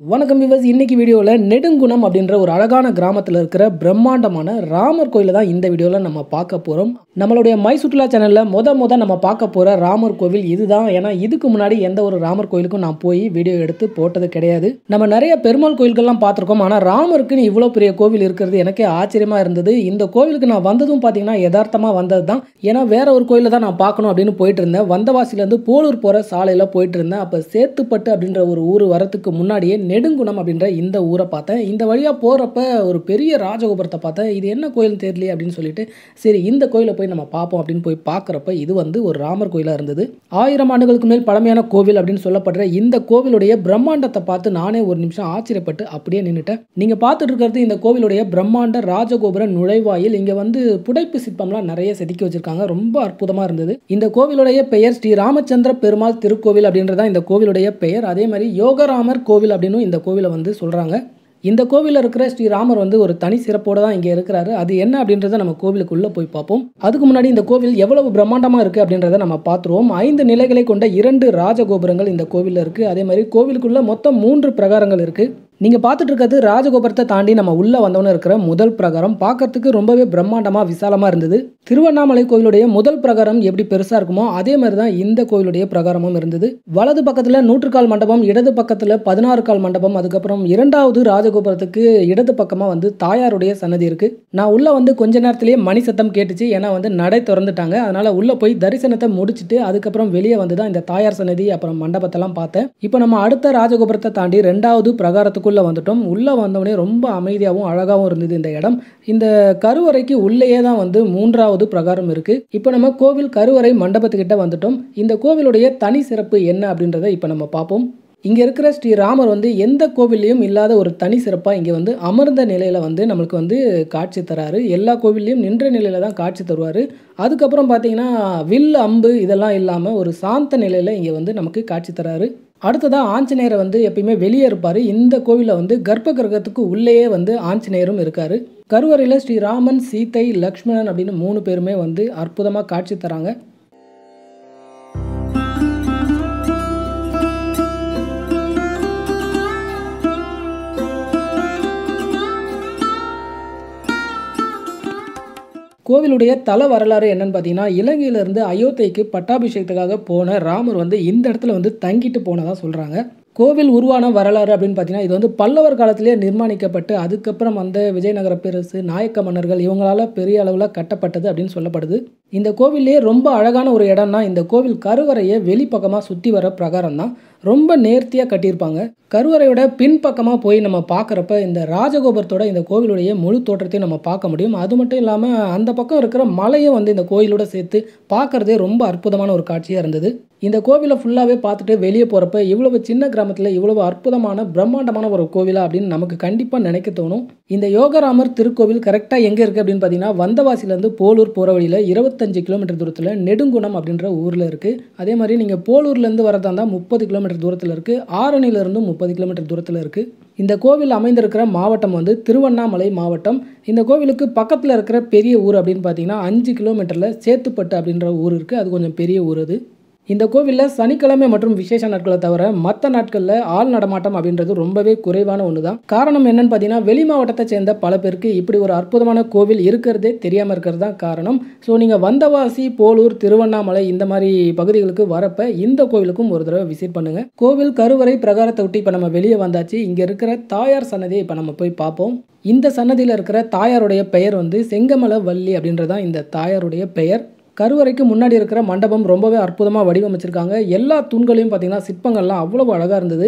வணக்கம் விவஸ் இன்னைக்கு வீடியோவில் நெடுங்குணம் அப்படின்ற ஒரு அழகான கிராமத்தில் இருக்கிற பிரம்மாண்டமான ராமர் கோயிலை தான் இந்த வீடியோவில் நம்ம பார்க்க போகிறோம் நம்மளுடைய மை சுற்றுலா சேனலில் முத முத நம்ம பார்க்க போகிற ராமர் கோவில் இதுதான் ஏன்னா இதுக்கு முன்னாடி எந்த ஒரு ராமர் கோயிலுக்கும் நான் போய் வீடியோ எடுத்து போட்டது கிடையாது நம்ம நிறைய பெருமாள் கோயில்கள்லாம் பார்த்துருக்கோம் ஆனால் ராமருக்குன்னு இவ்வளோ பெரிய கோவில் இருக்கிறது எனக்கே ஆச்சரியமாக இருந்தது இந்த கோவிலுக்கு நான் வந்ததும் பார்த்தீங்கன்னா யதார்த்தமாக வந்தது தான் ஏன்னா வேற ஒரு கோயிலை தான் நான் பார்க்கணும் அப்படின்னு போயிட்டு இருந்தேன் வந்தவாசிலேருந்து போலூர் போகிற சாலையில் போயிட்டு இருந்தேன் அப்போ சேத்துப்பட்டு அப்படின்ற ஒரு ஊர் வரத்துக்கு முன்னாடியே நெடுங்குணம் அப்படின்ற இந்த ஊரை பார்த்தேன் இந்த வழியாக போகிறப்ப ஒரு பெரிய ராஜகோபுரத்தை பார்த்தேன் இது என்ன கோயில் தெரியலையே அப்படின்னு சொல்லிட்டு சரி இந்த கோயிலை போய் நம்ம பார்ப்போம் அப்படின்னு போய் பார்க்குறப்ப இது வந்து ஒரு ராமர் கோயிலாக இருந்தது ஆயிரம் ஆண்டுகளுக்கு மேல் பழமையான கோவில் அப்படின்னு சொல்லப்படுற இந்த கோவிலுடைய பிரம்மாண்டத்தை பார்த்து நானே ஒரு நிமிஷம் ஆச்சரியப்பட்டு அப்படியே நின்றுட்டேன் நீங்கள் பார்த்துட்டு இருக்கிறது இந்த கோவிலுடைய பிரம்மாண்ட ராஜகோபுர நுழைவாயில் இங்கே வந்து புடைப்பு சிற்பம்லாம் நிறைய செதுக்கி வச்சிருக்காங்க ரொம்ப அற்புதமாக இருந்தது இந்த கோவிலுடைய பெயர் ஸ்ரீ ராமச்சந்திர பெருமாள் திருக்கோவில் அப்படின்றதான் இந்த கோவிலுடைய பெயர் அதே மாதிரி யோகராமர் கோவில் அப்படின்னு இந்த கோவிலை வந்து சொல்கிறாங்க இந்த கோவிலில் இருக்கிற ஸ்ரீராமர் வந்து ஒரு தனி சிறப்போடு தான் இங்கே இருக்கிறாரு அது என்ன அப்படின்றத நம்ம கோவிலுக்குள்ளே போய் பார்ப்போம் அதுக்கு முன்னாடி இந்த கோவில் எவ்வளவு பிரம்மாண்டமாக இருக்குது அப்படின்றத நம்ம பார்த்துருவோம் ஐந்து நிலைகளை கொண்ட இரண்டு ராஜகோபுரங்கள் இந்த கோவிலில் இருக்குது அதே மாதிரி கோவிலுக்குள்ளே மொத்தம் மூன்று பிரகாரங்கள் இருக்குது நீங்கள் பார்த்துட்டு இருக்கிறது ராஜகோபுரத்தை தாண்டி நம்ம உள்ளே வந்தவொன்னு இருக்கிற முதல் பிரகாரம் பார்க்கறதுக்கு ரொம்பவே பிரம்மாண்டமாக விசாலமாக இருந்தது திருவண்ணாமலை கோவிலுடைய முதல் பிரகாரம் எப்படி பெருசாக இருக்குமோ அதே மாதிரி தான் இந்த கோவிலுடைய பிரகாரமும் இருந்தது வலது பக்கத்தில் நூற்றுக்கால் மண்டபம் இடது பக்கத்தில் பதினாறு கால் மண்டபம் அதுக்கப்புறம் இரண்டாவது ராஜகோபுரத்துக்கு இடது பக்கமாக வந்து தாயாருடைய சன்னதி இருக்குது நான் உள்ளே வந்து கொஞ்ச நேரத்திலேயே மணி சத்தம் கேட்டுச்சு ஏன்னா வந்து நடை திறந்துட்டாங்க அதனால் உள்ளே போய் தரிசனத்தை முடிச்சுட்டு அதுக்கப்புறம் வெளியே வந்து தான் இந்த தாயார் சன்னதி அப்புறம் மண்டபத்தெல்லாம் பார்த்தேன் இப்போ நம்ம அடுத்த ராஜகோபுரத்தை தாண்டி ரெண்டாவது பிரகாரத்துக்கு உள்ளே வந்துட்டோம் உள்ளே வந்தவொடனே ரொம்ப அமைதியாகவும் அழகாகவும் இருந்தது இந்த இடம் இந்த கருவறைக்கு உள்ளேயே தான் வந்து மூன்றாவது பிரகாரம் இருக்குது இப்போ நம்ம கோவில் கருவறை மண்டபத்துக்கிட்ட வந்துட்டோம் இந்த கோவிலுடைய தனி சிறப்பு என்ன அப்படின்றத இப்போ நம்ம பார்ப்போம் இங்கே இருக்கிற ஸ்ரீராமர் வந்து எந்த கோவில்லையும் இல்லாத ஒரு தனி சிறப்பாக இங்கே வந்து அமர்ந்த நிலையில் வந்து நம்மளுக்கு வந்து காட்சி தராரு எல்லா கோவில்லையும் நின்ற நிலையில் தான் காட்சி தருவார் அதுக்கப்புறம் பார்த்தீங்கன்னா வில் அம்பு இதெல்லாம் இல்லாமல் ஒரு சாந்த நிலையில் இங்கே வந்து நமக்கு காட்சி தராரு அடுத்ததாக ஆஞ்சநேயரை வந்து எப்பயுமே வெளியே இருப்பார் இந்த கோவிலில் வந்து கர்ப்ப கிரகத்துக்கு உள்ளேயே வந்து ஆஞ்சநேயரும் இருக்கார் கருவறையில் ஸ்ரீராமன் சீத்தை லக்ஷ்மணன் அப்படின்னு மூணு பேருமே வந்து அற்புதமாக காட்சி தராங்க கோவிலுடைய தல வரலாறு என்னன்னு பார்த்தீங்கன்னா இலங்கையிலிருந்து அயோத்திக்கு பட்டாபிஷேகத்துக்காக போன ராமர் வந்து இந்த இடத்துல வந்து தங்கிட்டு போனதாக சொல்கிறாங்க கோவில் உருவான வரலாறு அப்படின்னு பார்த்தீங்கன்னா இது வந்து பல்லவர் காலத்திலே நிர்மாணிக்கப்பட்டு அதுக்கப்புறம் வந்த விஜயநகர பேரரசு நாயக்க மன்னர்கள் இவங்களால பெரிய அளவில் கட்டப்பட்டது அப்படின்னு சொல்லப்படுது இந்த கோவிலே ரொம்ப அழகான ஒரு இடம்னா இந்த கோவில் கருவறையை வெளிப்பக்கமாக சுற்றி வர பிரகாரம் தான் ரொம்ப நேர்த்தியாக கட்டியிருப்பாங்க கருவறையோட பின்பக்கமாக போய் நம்ம பார்க்குறப்ப இந்த ராஜகோபுரத்தோட இந்த கோவிலுடைய முழு தோற்றத்தையும் நம்ம பார்க்க முடியும் அது மட்டும் இல்லாமல் அந்த பக்கம் இருக்கிற மலையும் வந்து இந்த கோயிலோட சேர்த்து பார்க்குறதே ரொம்ப அற்புதமான ஒரு காட்சியாக இருந்தது இந்த கோவிலை ஃபுல்லாகவே பார்த்துட்டு வெளியே போகிறப்ப இவ்வளவு சின்ன கிராமத்தில் இவ்வளவு அற்புதமான பிரம்மாண்டமான ஒரு கோவிலா அப்படின்னு நமக்கு கண்டிப்பாக நினைக்க தோணும் இந்த யோகராமர் திருக்கோவில் கரெக்டாக எங்கே இருக்குது அப்படின்னு பார்த்தீங்கன்னா வந்தவாசிலேருந்து போலூர் போகிற வழியில் இருபத்தஞ்சு கிலோமீட்டர் தூரத்தில் நெடுங்குணம் அப்படின்ற ஊரில் இருக்குது அதே மாதிரி நீங்கள் போலூர்லேருந்து வரதா இருந்தால் முப்பது கிலோமீட்டர் தூரத்தில் இருக்குது ஆரணியிலிருந்தும் முப்பது கிலோமீட்டர் தூரத்தில் இருக்குது இந்த கோவில் அமைந்திருக்கிற மாவட்டம் வந்து திருவண்ணாமலை மாவட்டம் இந்த கோவிலுக்கு பக்கத்தில் இருக்கிற பெரிய ஊர் அப்படின்னு பார்த்தீங்கன்னா அஞ்சு கிலோமீட்டரில் சேத்துப்பட்டு அப்படின்ற ஊர் இருக்குது அது கொஞ்சம் பெரிய ஊர் அது இந்த கோவிலில் சனிக்கிழமை மற்றும் விசேஷ நாட்களை தவிர மற்ற நாட்களில் ஆள் நடமாட்டம் அப்படின்றது ரொம்பவே குறைவான ஒன்று தான் காரணம் என்னன்னு பார்த்தீங்கன்னா வெளி மாவட்டத்தை சேர்ந்த பல பேருக்கு இப்படி ஒரு அற்புதமான கோவில் இருக்கிறதே தெரியாமல் இருக்கிறது தான் காரணம் ஸோ நீங்கள் வந்தவாசி போலூர் திருவண்ணாமலை இந்த மாதிரி பகுதிகளுக்கு வரப்ப இந்த கோவிலுக்கும் ஒரு தடவை விசிட் பண்ணுங்கள் கோவில் கருவறை பிரகாரத்தை விட்டு இப்போ நம்ம வெளியே வந்தாச்சு இங்கே இருக்கிற தாயார் சன்னதியை இப்போ நம்ம போய் பார்ப்போம் இந்த சன்னதியில் இருக்கிற தாயாருடைய பெயர் வந்து செங்கமல வள்ளி அப்படின்றதான் இந்த தாயாருடைய பெயர் கருவறைக்கு முன்னாடி இருக்கிற மண்டபம் ரொம்பவே அற்புதமாக வடிவமைச்சிருக்காங்க எல்லா தூண்களையும் பார்த்தீங்கன்னா சிற்பங்கள்லாம் அவ்வளவு அழகாக இருந்தது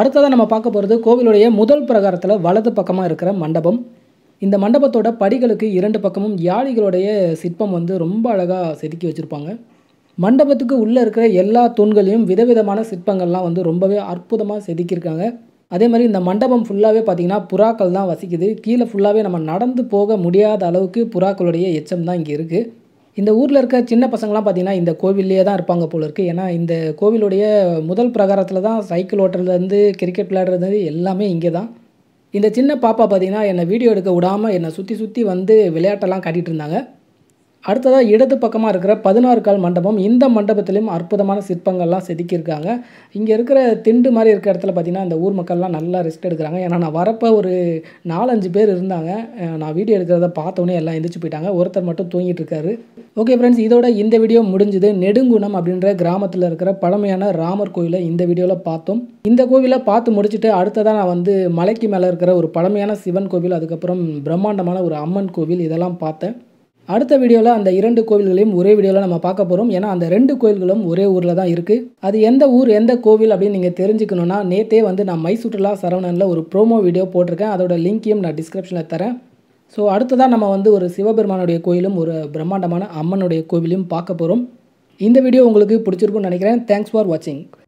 அடுத்ததாக நம்ம பார்க்க போகிறது கோவிலுடைய முதல் பிரகாரத்தில் வலது பக்கமாக இருக்கிற மண்டபம் இந்த மண்டபத்தோட படிகளுக்கு இரண்டு பக்கமும் யாளிகளுடைய சிற்பம் வந்து ரொம்ப அழகாக செதுக்கி வச்சுருப்பாங்க மண்டபத்துக்கு உள்ளே இருக்கிற எல்லா தூண்களையும் விதவிதமான சிற்பங்கள்லாம் வந்து ரொம்பவே அற்புதமாக செதுக்கியிருக்காங்க அதே மாதிரி இந்த மண்டபம் ஃபுல்லாகவே பார்த்திங்கன்னா புறாக்கள் தான் வசிக்குது கீழே ஃபுல்லாகவே நம்ம நடந்து போக முடியாத அளவுக்கு புறாக்களுடைய எச்சம் தான் இங்கே இருக்குது இந்த ஊரில் இருக்க சின்ன பசங்களாம் பார்த்திங்கன்னா இந்த கோவில்லையே தான் இருப்பாங்க போல இருக்குது ஏன்னா இந்த கோவிலுடைய முதல் பிரகாரத்தில் தான் சைக்கிள் ஓட்டுறதுலேருந்து கிரிக்கெட் விளையாடுறது எல்லாமே இங்கே தான் இந்த சின்ன பாப்பா பார்த்திங்கன்னா என்னை வீடியோ எடுக்க விடாமல் என்னை சுற்றி சுற்றி வந்து விளையாட்டெல்லாம் காட்டிகிட்டு இருந்தாங்க அடுத்ததாக இடது பக்கமாக இருக்கிற பதினாறு கால் மண்டபம் இந்த மண்டபத்திலையும் அற்புதமான சிற்பங்கள்லாம் செதுக்கியிருக்காங்க இங்கே இருக்கிற திண்டு மாதிரி இருக்கிற இடத்துல பார்த்திங்கன்னா இந்த ஊர் மக்கள்லாம் நல்லா ரெஸ்ட் எடுக்கிறாங்க ஏன்னா நான் வரப்போ ஒரு நாலஞ்சு பேர் இருந்தாங்க அஹ் நான் வீடியோ எடுக்கிறத பார்த்தோன்னே எல்லாம் எந்திரிச்சு போயிட்டாங்க ஒருத்தர் மட்டும் தூங்கிட்டு இருக்காரு ஓகே ஃப்ரெண்ட்ஸ் இதோட இந்த வீடியோ முடிஞ்சுது நெடுங்குணம் அப்படின்ற கிராமத்தில் இருக்கிற பழமையான ராமர் கோயிலை இந்த வீடியோவில் பார்த்தோம் இந்த கோவிலை பார்த்து முடிச்சுட்டு அடுத்ததாக நான் வந்து மலைக்கு மேலே இருக்கிற ஒரு பழமையான சிவன் கோவில் அதுக்கப்புறம் பிரம்மாண்டமான ஒரு அம்மன் கோவில் இதெல்லாம் பார்த்தேன் அடுத்த வீடியோவில் அந்த இரண்டு கோவில்களையும் ஒரே வீடியோவில் நம்ம பார்க்க போகிறோம் ஏன்னா அந்த ரெண்டு கோவில்களும் ஒரே ஊரில் தான் இருக்குது அது எந்த ஊர் எந்த கோவில் அப்படின்னு நீங்கள் தெரிஞ்சுக்கணுன்னா நேற்றே வந்து நான் மை சுற்றுலா சரவணனில் ஒரு ப்ரோமோ வீடியோ போட்டிருக்கேன் அதோட லிங்க்கையும் நான் டிஸ்கிரிப்ஷனில் தரேன் ஸோ அடுத்ததாக நம்ம வந்து ஒரு சிவபெருமானுடைய கோயிலும் ஒரு பிரம்மாண்டமான அம்மனுடைய கோவிலையும் பார்க்க போகிறோம் இந்த வீடியோ உங்களுக்கு பிடிச்சிருக்கும்னு நினைக்கிறேன் தேங்க்ஸ் ஃபார் வாட்சிங்